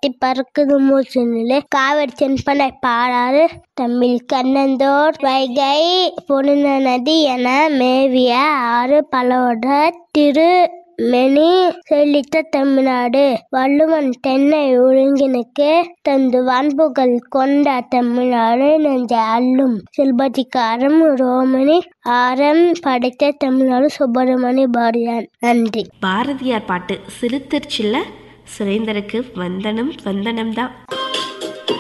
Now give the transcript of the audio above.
கட்டி பறக்குது மூச்சு நிலை காவிரி தென்பனை பாடாறு தமிழ் கண்ணந்தோர் வைகை பொருந்த நதி என மேவிய ஆறு பலவட திரு மெனி செழித்த தமிழ்நாடு வள்ளுவன் தென்னை ஒழுங்கினுக்கு தந்து வான்புகள் கொண்ட தமிழ்நாடு நெஞ்ச அள்ளும் செல்பதிகாரம் ரோமணி ஆரம் படைத்த தமிழ்நாடு சுப்பிரமணி பாரதியார் நன்றி பாரதியார் பாட்டு சிறுத்திருச்சில்ல சுரேந்தருக்கு வந்தனம் வந்தனம் தான்